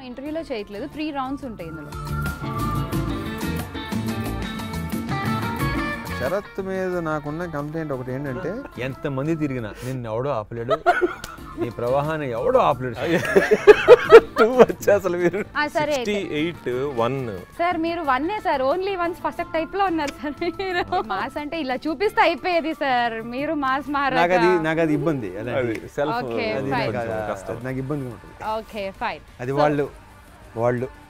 ఇంటర్వ్యూలో చేయట్లేదు three rounds ఉంటాయి ఇందులో శరత్ మీద నాకున్న కంప్లైంట్ ఒకటి ఏంటంటే ఎంతమంది తిరిగినా నిన్ను ఎవడో ఆపలేడు నీ ప్రవాహాన్ని ఎవడో ఆపలేడు టూ వచ్చి అసలు మీరు ఆ, సరే సిక్స్టీ ఎయిట్ వన్ సార్ మీరు వన్నే sir only once first type లో ఉన్నారు సార్ మీరు మాస్ అంటే ఇలా చూపిస్తే అయిపోయేది సార్ మీరు మాస్ నాకు అది మహారాజా నాకు అది ఇబ్బంది అది అలాంటి సెల్ఫ్ Okay, అది fine. నాకు కొంచెం అది- కష్టం అది నాకు ఇబ్బందిగా ఉంటుంది ఓకే ఫైన్ అది వాళ్ళు వాళ్ళు